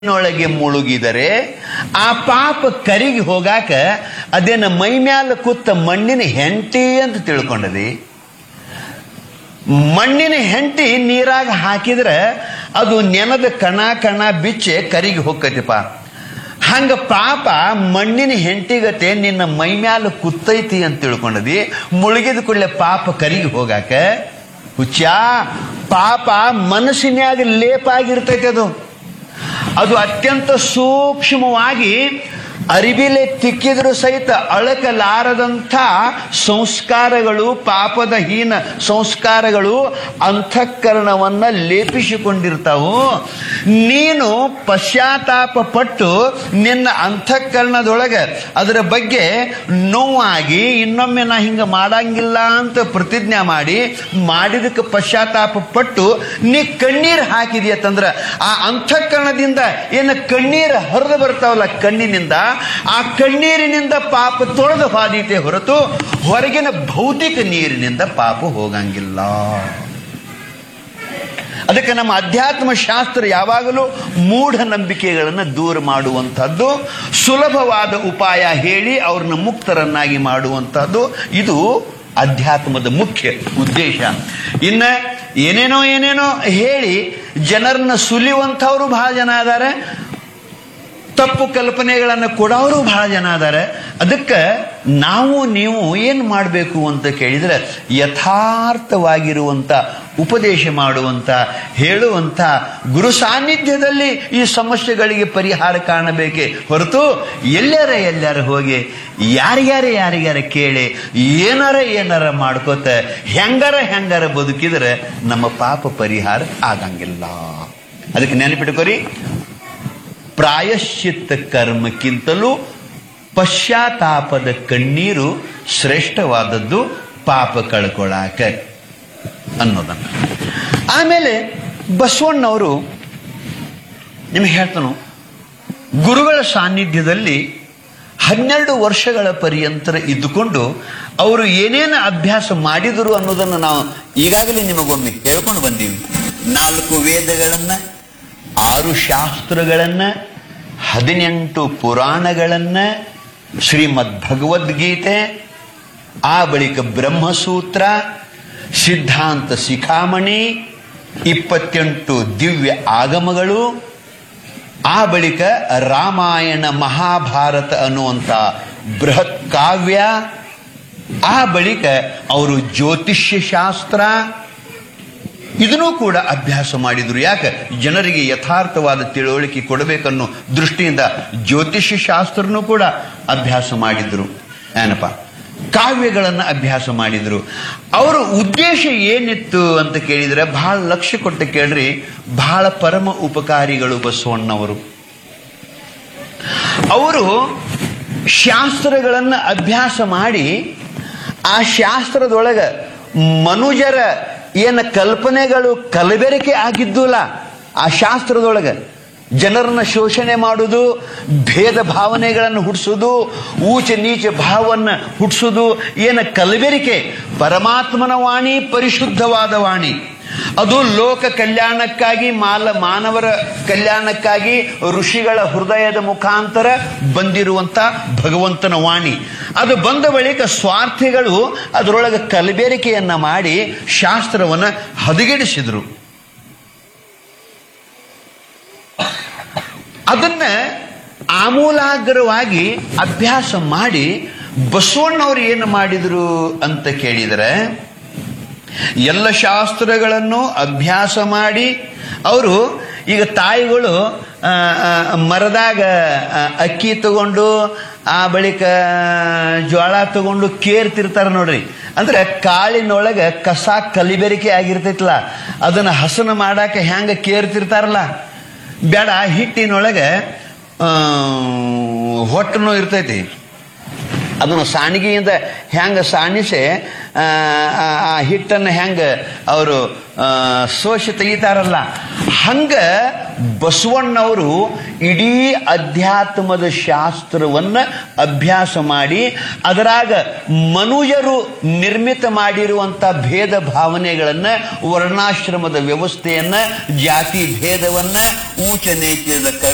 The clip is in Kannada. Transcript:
ನೊಳಗೆ ಮುಳುಗಿದರೆ ಆ ಪಾಪ ಕರಿಗಿ ಹೋಗಾಕ ಅದೇನ ಮೈ ಮ್ಯಾಲ ಕೂತ ಮಣ್ಣಿನ ಹೆಂಟಿ ಅಂತ ತಿಳ್ಕೊಂಡದಿ ಮಣ್ಣಿನ ಹೆಂಟಿ ನೀರಾಗ ಹಾಕಿದ್ರೆ ಅದು ನೆನದ ಕಣ ಕಣ ಬಿಚ್ಚೆ ಕರಿಗಿ ಹೋಗ್ತೈತಿಪ್ಪ ಹಂಗ ಪಾಪ ಮಣ್ಣಿನ ಹೆಂಟಿಗತೆ ನಿನ್ನ ಮೈ ಮ್ಯಾಲ ಕುತ್ತೈತಿ ಅಂತ ತಿಳ್ಕೊಂಡದಿ ಮುಳುಗಿದ ಕೂಡಲೇ ಪಾಪ ಕರಿಗಿ ಹೋಗಾಕ ಹುಚ್ಚ ಪಾಪ ಮನಸ್ಸಿನ್ಯಾಗ ಲೇಪ ಆಗಿರ್ತೈತಿ ಅದು ಅದು ಅತ್ಯಂತ ಸೂಕ್ಷ್ಮವಾಗಿ ಅರಿಬಿಲೆ ತಿಕ್ಕಿದ್ರು ಸಹಿತ ಅಳಕಲಾರದಂಥ ಸಂಸ್ಕಾರಗಳು ಪಾಪದ ಹೀನ ಸಂಸ್ಕಾರಗಳು ಅಂತಃಕರಣವನ್ನ ಲೇಪಿಸಿಕೊಂಡಿರ್ತಾವು ನೀನು ಪಶ್ಚಾತ್ತಾಪ ಪಟ್ಟು ನಿನ್ನ ಅಂತಃಕರಣದೊಳಗ ಅದರ ಬಗ್ಗೆ ನೋವಾಗಿ ಇನ್ನೊಮ್ಮೆ ನಾ ಹಿಂಗ ಮಾಡಂಗಿಲ್ಲ ಅಂತ ಪ್ರತಿಜ್ಞೆ ಮಾಡಿ ಮಾಡಿದಕ್ಕೆ ಪಶ್ಚಾತ್ತಾಪ ಪಟ್ಟು ನೀ ಕಣ್ಣೀರು ಹಾಕಿದ್ಯತ್ತಂದ್ರ ಆ ಅಂತಃಕರಣದಿಂದ ಏನು ಕಣ್ಣೀರು ಹರಿದು ಬರ್ತಾವಲ್ಲ ಕಣ್ಣಿನಿಂದ ಆ ಕಣ್ಣೀರಿನಿಂದ ಪಾಪ ತೊಳೆದು ಹಾದೀತೆ ಹೊರತು ಹೊರಗಿನ ಭೌತಿಕ ನೀರಿನಿಂದ ಪಾಪ ಹೋಗಂಗಿಲ್ಲ ಅದಕ್ಕೆ ನಮ್ಮ ಅಧ್ಯಾತ್ಮ ಶಾಸ್ತ್ರ ಯಾವಾಗಲೂ ಮೂಢನಂಬಿಕೆಗಳನ್ನು ದೂರ ಮಾಡುವಂಥದ್ದು ಸುಲಭವಾದ ಉಪಾಯ ಹೇಳಿ ಅವ್ರನ್ನ ಮುಕ್ತರನ್ನಾಗಿ ಮಾಡುವಂಥದ್ದು ಇದು ಅಧ್ಯಾತ್ಮದ ಮುಖ್ಯ ಉದ್ದೇಶ ಇನ್ನ ಏನೇನೋ ಏನೇನೋ ಹೇಳಿ ಜನರನ್ನ ಸುಲಿಯುವಂಥವ್ರು ಬಹಳ ಜನ ಅದಾರೆ ತಪ್ಪು ಕಲ್ಪನೆಗಳನ್ನು ಕೊಡೋರು ಬಹಳ ಜನ ಅದಾರೆ ಅದಕ್ಕೆ ನಾವು ನೀವು ಏನು ಮಾಡಬೇಕು ಅಂತ ಕೇಳಿದ್ರೆ ಯಥಾರ್ಥವಾಗಿರುವಂತ ಉಪದೇಶ ಮಾಡುವಂತ ಹೇಳುವಂತ ಗುರು ಸಾನ್ನಿಧ್ಯದಲ್ಲಿ ಈ ಸಮಸ್ಯೆಗಳಿಗೆ ಪರಿಹಾರ ಕಾಣಬೇಕೆ ಹೊರತು ಎಲ್ಲರ ಎಲ್ಲರ ಹೋಗಿ ಯಾರ್ಯಾರ ಯಾರ್ಯಾರ ಕೇಳಿ ಏನಾರ ಏನಾರ ಮಾಡ್ಕೋತ ಹೆಂಗಾರ ಹೆಂಗಾರ ಬದುಕಿದ್ರೆ ನಮ್ಮ ಪಾಪ ಪರಿಹಾರ ಆಗಂಗಿಲ್ಲ ಅದಕ್ಕೆ ನೆನಪಿಟ್ಕೋರಿ ಪ್ರಾಯಶ್ಚಿತ್ತ ಕರ್ಮಕ್ಕಿಂತಲೂ ಪಶ್ಚಾತ್ತಾಪದ ಕಣ್ಣೀರು ಶ್ರೇಷ್ಠವಾದದ್ದು ಪಾಪ ಕಳ್ಕೊಳಾಕ ಅನ್ನೋದನ್ನ ಆಮೇಲೆ ಬಸವಣ್ಣವರು ನಿಮಗೆ ಹೇಳ್ತಾನು ಗುರುಗಳ ಸಾನ್ನಿಧ್ಯದಲ್ಲಿ ಹನ್ನೆರಡು ವರ್ಷಗಳ ಪರ್ಯಂತರ ಇದ್ದುಕೊಂಡು ಅವರು ಏನೇನು ಅಭ್ಯಾಸ ಮಾಡಿದರು ಅನ್ನೋದನ್ನು ನಾವು ಈಗಾಗಲೇ ನಿಮಗೊಮ್ಮೆ ಹೇಳ್ಕೊಂಡು ಬಂದೀವಿ ನಾಲ್ಕು ವೇದಗಳನ್ನ ಆರು ಶಾಸ್ತ್ರಗಳನ್ನ ಹದಿನೆಂಟು ಪುರಾಣಗಳನ್ನ ಶ್ರೀಮದ್ ಭಗವದ್ಗೀತೆ ಆ ಬಳಿಕ ಬ್ರಹ್ಮಸೂತ್ರ ಸಿದ್ಧಾಂತ ಶಿಖಾಮಣಿ ಇಪ್ಪತ್ತೆಂಟು ದಿವ್ಯ ಆಗಮಗಳು ಆ ಬಳಿಕ ರಾಮಾಯಣ ಮಹಾಭಾರತ ಅನ್ನುವಂಥ ಬೃಹತ್ ಕಾವ್ಯ ಆ ಬಳಿಕ ಅವರು ಜ್ಯೋತಿಷ್ಯ ಶಾಸ್ತ್ರ ಇದನ್ನೂ ಕೂಡ ಅಭ್ಯಾಸ ಮಾಡಿದ್ರು ಯಾಕೆ ಜನರಿಗೆ ಯಥಾರ್ಥವಾದ ತಿಳುವಳಿಕೆ ಕೊಡಬೇಕನ್ನೋ ದೃಷ್ಟಿಯಿಂದ ಜ್ಯೋತಿಷ್ಯ ಶಾಸ್ತ್ರನೂ ಕೂಡ ಅಭ್ಯಾಸ ಮಾಡಿದ್ರು ಏನಪ್ಪ ಕಾವ್ಯಗಳನ್ನು ಅಭ್ಯಾಸ ಮಾಡಿದ್ರು ಅವರ ಉದ್ದೇಶ ಏನಿತ್ತು ಅಂತ ಕೇಳಿದ್ರೆ ಬಹಳ ಲಕ್ಷ್ಯ ಕೊಟ್ಟು ಕೇಳ್ರಿ ಬಹಳ ಪರಮ ಉಪಕಾರಿಗಳು ಬಸವಣ್ಣವರು ಅವರು ಶಾಸ್ತ್ರಗಳನ್ನು ಅಭ್ಯಾಸ ಮಾಡಿ ಆ ಶಾಸ್ತ್ರದೊಳಗ ಮನುಜರ ಏನ ಕಲ್ಪನೆಗಳು ಕಲಬೆರಕೆ ಆಗಿದ್ದುಲ್ಲ ಆ ಶಾಸ್ತ್ರದೊಳಗ ಜನರನ್ನ ಶೋಷಣೆ ಮಾಡುವುದು ಭೇದ ಭಾವನೆಗಳನ್ನು ಹುಟ್ಟಿಸೋದು ಊಚ ನೀಚ ಭಾವವನ್ನು ಹುಟ್ಟಿಸೋದು ಏನ ಕಲಬೆರಿಕೆ ಪರಮಾತ್ಮನ ವಾಣಿ ಪರಿಶುದ್ಧವಾದ ವಾಣಿ ಅದು ಲೋಕ ಕಲ್ಯಾಣಕ್ಕಾಗಿ ಮಾಲ ಮಾನವರ ಕಲ್ಯಾಣಕ್ಕಾಗಿ ಋಷಿಗಳ ಹೃದಯದ ಮುಖಾಂತರ ಬಂದಿರುವಂತ ಭಗವಂತನ ವಾಣಿ ಅದು ಬಂದ ಬಳಿಕ ಸ್ವಾರ್ಥಿಗಳು ಅದರೊಳಗೆ ಕಲಬೆರಿಕೆಯನ್ನ ಮಾಡಿ ಶಾಸ್ತ್ರವನ್ನ ಹದಗೆಡಿಸಿದ್ರು ಅದನ್ನ ಆಮೂಲಾಗ್ರವಾಗಿ ಅಭ್ಯಾಸ ಮಾಡಿ ಬಸವಣ್ಣವರು ಏನು ಮಾಡಿದ್ರು ಅಂತ ಕೇಳಿದರೆ ಎಲ್ಲ ಶಾಸ್ತ್ರಗಳನ್ನು ಅಭ್ಯಾಸ ಮಾಡಿ ಅವರು ಈಗ ತಾಯಿಗಳು ಆ, ಆ, ಮರದಾಗ ಆ, ಅಕ್ಕಿ ತಗೊಂಡು ಆ ಬಳಿಕ ಜ್ವಾಳ ತಗೊಂಡು ಕೇರ್ತಿರ್ತಾರ ನೋಡ್ರಿ ಅಂದ್ರೆ ಕಾಳಿನೊಳಗೆ ಕಸ ಕಲಿಬೆರಿಕೆ ಆಗಿರ್ತೈತಲ್ಲ ಅದನ್ನ ಹಸನ ಮಾಡಾಕ ಹೆಂಗ ಕೇರ್ತಿರ್ತಾರಲ್ಲ ಬೇಡ ಹಿಟ್ಟಿನೊಳಗೆ ಆ, ಹೊಟ್ಟನು ಇರ್ತೈತಿ ಅದನ್ನು ಸಾಣಿಗೆಯಿಂದ ಹೆಂಗ ಸಾಣಿಸಿ ಆ, ಆ ಆ ಹಿಟ್ಟನ್ನು ಹೆಂಗ ಅವರು ಸೋಸಿ ತೆಗಿತಾರಲ್ಲ ಹಂಗ ಬಸವಣ್ಣವರು ಇಡೀ ಅಧ್ಯಾತ್ಮದ ಶಾಸ್ತ್ರವನ್ನ ಅಭ್ಯಾಸ ಮಾಡಿ ಅದರಾಗ ಮನುಜರು ನಿರ್ಮಿತ ಮಾಡಿರುವಂತ ಭೇದ ಭಾವನೆಗಳನ್ನ ವರ್ಣಾಶ್ರಮದ ವ್ಯವಸ್ಥೆಯನ್ನ ಜಾತಿ ಭೇದವನ್ನ ಊಚ ನೀಚದ